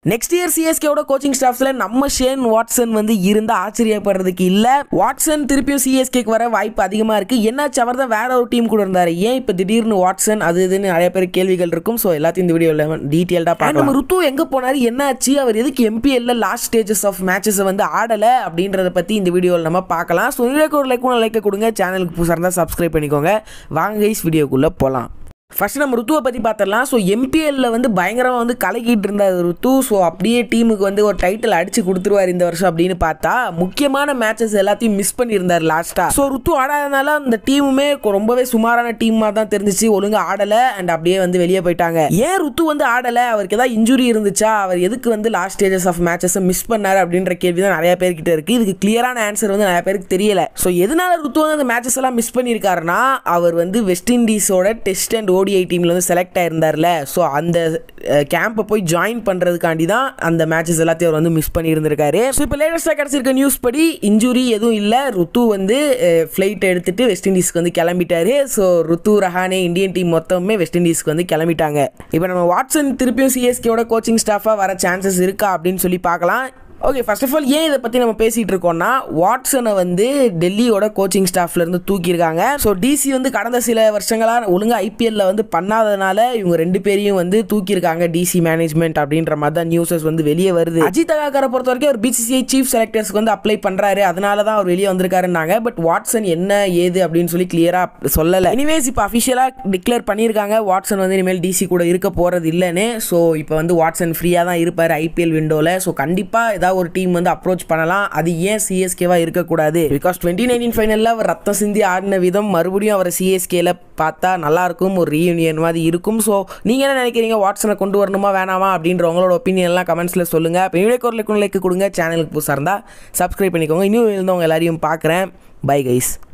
next year சிஎஸ்கேவோட coaching ஸ்டாஃப்ஸில் நம்ம ஷேன் வாட்சன் வந்து இருந்தால் ஆச்சரியப்படுறதுக்கு இல்லை வாட்சன் திருப்பியும் சிஎஸ்கேக்கு வர வாய்ப்பு அதிகமாக இருக்குது என்னாச்சு அவர் தான் வேற ஒரு டீம் கூட இருந்தார் ஏன் இப்போ திடீர்னு வாட்சன் அது இதுன்னு நிறைய பேர் கேள்விகள் இருக்கும் ஸோ எல்லாத்தையும் இந்த வீடியோவில் டீட்டெயில்டாக பார்க்கலாம் நம்ம ருத்து எங்கே போனார் என்னாச்சு அவர் எதுக்கு எம்பிஎல்ல லாஸ்ட் ஸ்டேஜஸ் ஆஃப் மேட்சஸை வந்து ஆடலை அப்படின்றத பற்றி இந்த வீடியோவில் நம்ம பார்க்கலாம் ஸோ வீடியோக்கு ஒரு லைக் லைக் கொடுங்க சேனலுக்கு புதுசாக இருந்தால் சப்ஸ்கிரைப் பண்ணிக்கோங்க வாங்க கைஸ் வீடியோக்குள்ளே போகலாம் ஃபர்ஸ்ட் நம்ம ருத்துவை பற்றி பார்த்துடலாம் ஸோ எம்பிஎல்ல வந்து பயங்கரமாக வந்து கலக்கிட்டு இருந்தார் ருத்து ஸோ அப்படியே டீமுக்கு வந்து ஒரு டைட்டில் அடிச்சு கொடுத்துருவார் இந்த வருஷம் அப்படின்னு பார்த்தா முக்கியமான மேட்சஸ் எல்லாத்தையும் மிஸ் பண்ணியிருந்தார் லாஸ்ட்டாக ஸோ ருத்து ஆடாதனால அந்த டீமுமே ரொம்பவே சுமாரான டீமாக தான் தெரிஞ்சிச்சு ஒழுங்காக ஆடலை அண்ட் அப்படியே வந்து வெளியே போயிட்டாங்க ஏன் ருத்து வந்து ஆடலை அவருக்கு ஏதாவது இன்ஜுரி இருந்துச்சா அவர் எதுக்கு வந்து லாஸ்ட் ஸ்டேஜஸ் ஆஃப் மேட்சஸை மிஸ் பண்ணார் அப்படின்ற கேள்வி தான் நிறைய பேர்கிட்ட இருக்குது இதுக்கு கிளியரான ஆன்சர் வந்து நிறைய பேருக்கு தெரியல ஸோ எதனால ருத்து வந்து அந்த மேட்சஸ் எல்லாம் மிஸ் பண்ணியிருக்காருன்னா அவர் வந்து வெஸ்ட் இண்டீஸோட டெஸ்ட் அண்ட் ஓடிஐ டீமில் வந்து செலக்ட் ஆயிருந்தார்ல ஸோ அந்த கேம்பை போய் ஜாயின் பண்ணுறதுக்காண்டி தான் அந்த மேட்சஸ் எல்லாத்தையும் அவர் வந்து மிஸ் பண்ணியிருந்திருக்காரு ஸோ இப்போ லேட்டஸ்ட்டாக கிடச்சிருக்க நியூஸ் படி இன்ஜுரி எதுவும் இல்லை ருத்து வந்து ஃப்ளைட் எடுத்துட்டு வெஸ்ட் இண்டீஸ்க்கு வந்து கிளம்பிட்டாரு so Ruthu Rahane Indian team மொத்தமே வெஸ்ட் இண்டீஸ்க்கு வந்து கிளம்பிட்டாங்க இப்போ நம்ம வாட்சன் திருப்பியும் சிஎஸ்கேவோட கோச்சிங் ஸ்டாஃபாக வர சான்சஸ் இருக்கா அப்படின்னு சொல்லி பார்க்கலாம் ஓகே ஃபர்ஸ்ட் ஆஃப் ஆல் ஏன் இதை பற்றி நம்ம பேசிகிட்டு இருக்கோம்னா வாட்ஸனை வந்து டெல்லியோட கோச்சிங் ஸ்டாஃப்லேருந்து தூக்கியிருக்காங்க ஸோ டிசி வந்து கடந்த சில வருஷங்களாக ஒழுங்காக ஐபிஎல்ல வந்து பண்ணாதனால இவங்க ரெண்டு பேரையும் வந்து தூக்கியிருக்காங்க டிசி மேனேஜ்மெண்ட் அப்படின்ற மாதிரி தான் நியூஸஸ் வந்து வெளியே வருது அஜித் அகாக்கரை பொறுத்த வரைக்கும் ஒரு பிசிசிஐ சீஃப் செலக்டர்ஸ்க்கு வந்து அப்ளை பண்ணுறாரு அதனால தான் அவர் வெளியே வந்திருக்காருன்னாங்க பட் வாட்ஸன் என்ன ஏது அப்படின்னு சொல்லி கிளியராக சொல்லலை எனிவேஸ் இப்போ அஃபிஷியலாக டிக்ளேர் பண்ணியிருக்காங்க வாட்ஸன் வந்து இனிமேல் டிசி கூட இருக்க போகிறது இல்லைன்னு ஸோ இப்போ வந்து வாட்ஸன் ஃப்ரீயாக தான் இருப்பார் ஐபிஎல் விண்டோவில் ஸோ கண்டிப்பாக ஏதாவது ஒரு டீம் வந்து அப்ரோச் பண்ணலாம் அது ஏன் சிஎஸ்கேவா இருக்கக்கூடாது பிகாஸ் டுவெண்ட்டி நைன்டீன் ஃபைனலில் அவர் ரத்தம் சிந்தி ஆடின விதம் மறுபடியும் அவரை சிஎஸ்கேல பார்த்தா நல்லா இருக்கும் ஒரு ரீயூனியன் மாதிரி இருக்கும் ஸோ நீங்கள் என்ன நினைக்கிறீங்க வாட்ஸனை கொண்டு வரணுமா வேணாமா அப்படின்ற உங்களோட ஒப்பீனியன் எல்லாம் கமெண்ட்ஸில் சொல்லுங்கள் இப்போ வீடியோக்கு ஒரு லைக் லைக் கொடுங்க சேனலுக்கு புதுசாக இருந்தால் சப்ஸ்கிரைப் பண்ணிக்கோங்க இன்னும் இருந்தவங்க எல்லாரையும் பார்க்குறேன் பை கைஸ்